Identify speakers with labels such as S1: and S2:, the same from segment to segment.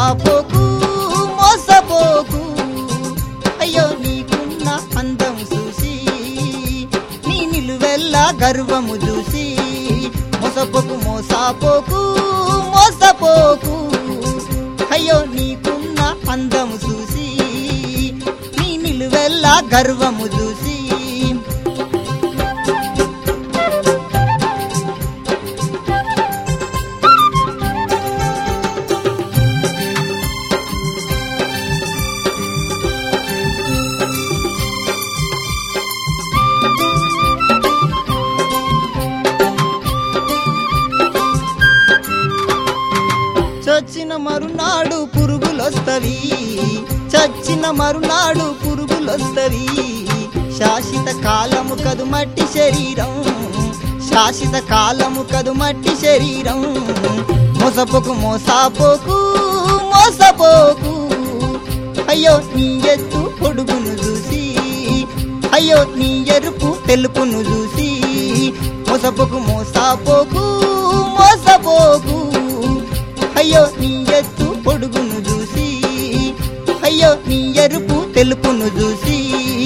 S1: మోసాపోకు మోసపోకు అయ్యో నీకున్న అందం చూసి నీ నిలువెల్లా గర్వము చూసి మోసపోకు మోసాపోకు మోసపోకు అయ్యో నీకున్న అందము చూసి నీ నిలువెల్లా గర్వము చూసి చచ్చిన మరునాడు పురుగులొస్తవి చచ్చిన మరునాడు పురుగులొస్తవి శాశ్వత కాలము కదు మట్టి శరీరం శాశ్వత కాలము కదు మట్టి శరీరం మోసపోకు మోసాపోకు మోసపోకు అయ్యో నీ ఎత్తు పొడుగును చూసి అయ్యో నీ ఎరుపు తెలుపును చూసి మోసపోకు మోసాపోకు మోసపోకు అయ్యో నీ ఎత్తు పొడుగును చూసి అయ్యో నీ ఎరుపు తెలుపును చూసి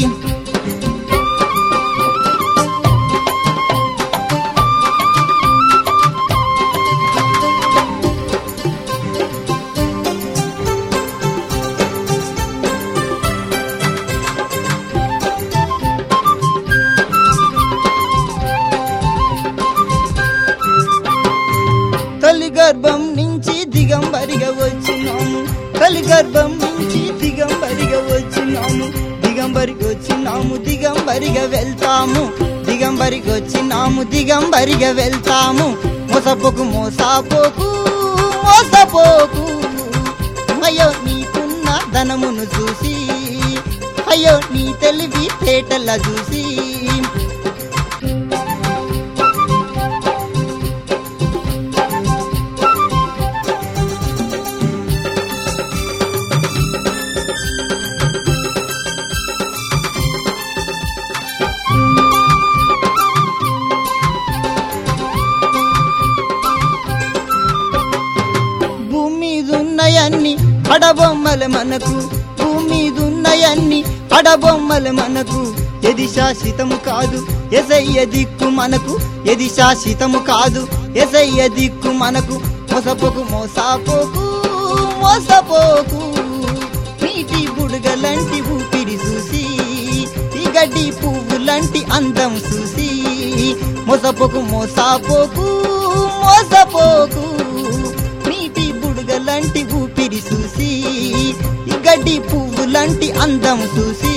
S1: తల్లి గర్భం నుంచి దిగంబరిగా వచ్చినాము తల్లి గర్భం నుంచి దిగంబరిగా వచ్చినాము దిగంబరికి వచ్చినాము దిగంబరిగా వెళ్తాము దిగంబరికి వచ్చినాము దిగంబరిగా వెళ్తాము మోసపోకు మోసపోకు మోసపోకు అయ్యో నీకున్న ధనమును చూసి అయ్యో నీ తెలివి తేటల చూసి భూమి మీద ఉన్నాయన్ని అడబొమ్మల మనకు భూమి మీద ఉన్నాయన్ని అడబొమ్మల మనకు ఎది శాశ్వతము కాదు ఎసయ్య దిక్కు మనకు ఎది శాశ్వతము కాదు ఎసయ్య దిక్కు మనకు మోసపోకు మోసపోకు మోసపోకు నీటి బుడగలంటి ఊపిరి చూసి ఈ గడ్డి పువ్వులంటి అందం చూసి మోసపోకు మోసపోకు మోసపోకు నీటి బుడగలంటి ఊపిరి చూసి ఈ గడ్డి పువ్వులంటి అందం చూసి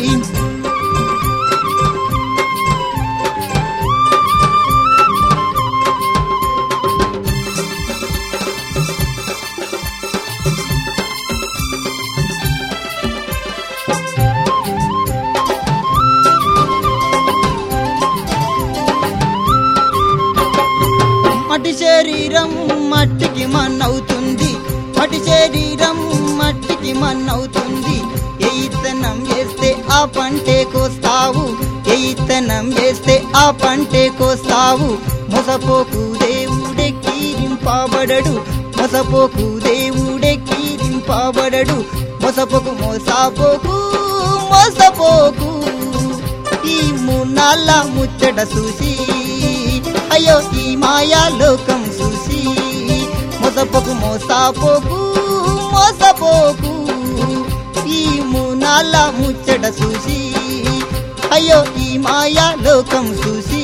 S1: మట్టి శరీరం మట్టికి మన్నవుతుంది మట్టి శరీరం మట్టికి మన్నవుతుంది ఏ ఇత్తనం వేస్తే ఆ పంటే కోస్తావు ఏ ఇత్తనం వేస్తే ఆ పంటే కోస్తావు మొసపోకు దేవుడే కీరింపబడడు మొసపోకు దేవుడే కీరింపబడడు మొసపోకు మోసపోకు మోసపోకు ఈ మూన్నాళ్ళ ముచ్చట చూసి అయ్యో ఈ మాయా లోకం చూసి మోసపోకు మోసపోకు మోసపోకు ఈ మూనాళ్ళ ముచ్చట చూసి అయ్యో ఈ మాయా లోకం చూసి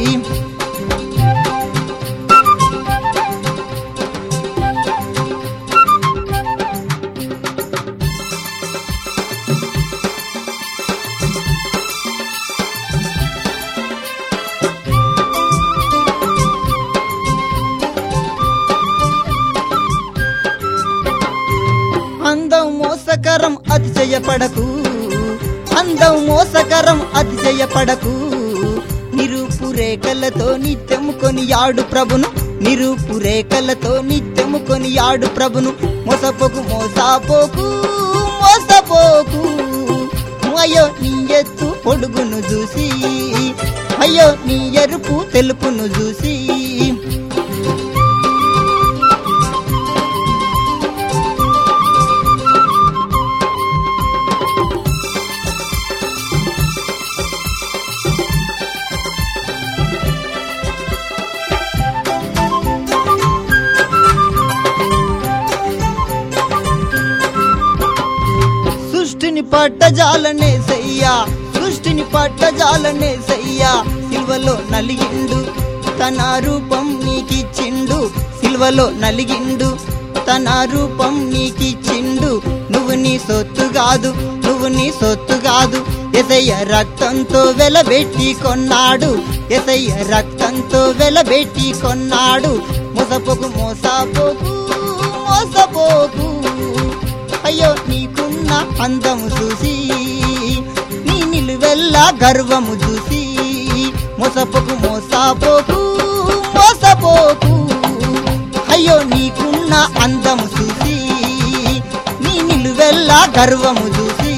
S1: అందం మోసకరం అతిశయపడకు అందం మోసకరం అతిశయపడకు నిరూపు రేఖలతో నిత్యము కొని ఆడు ప్రభును నిరూపు రేఖలతో నిత్యము కొని ఆడు ప్రభును మోసపోకు మోసపోకు మోసపోకు అయ్యో నీ ఎత్తు పొడుగును చూసి అయ్యో నీ ఎరుపు తెలుపును చూసి పట్టజాలనే సయ్యా సృష్టిని పట్టజాలనే సయ్యా సిల్వలో నలిగిండు తన రూపం నీకిచ్చిండు సిల్వలో నలిగిండు తన రూపం నీకిచ్చిండు నువ్వు నీ సొత్తు కాదు నువ్వు నీ సొత్తు కాదు ఎసయ్య రక్తంతో వెలబెట్టి కొన్నాడు ఎసయ్య రక్తంతో వెలబెట్టి కొన్నాడు మోసపోకు మోసపోకు మోసపోకు అయ్యో నీకున్న అందము చూసి నీ నిలువెల్లా గర్వము చూసి మోసపోకు మోసపోకు మోసపోకు అయ్యో నీకున్న అందము చూసి నీ నిలువెల్లా గర్వము చూసి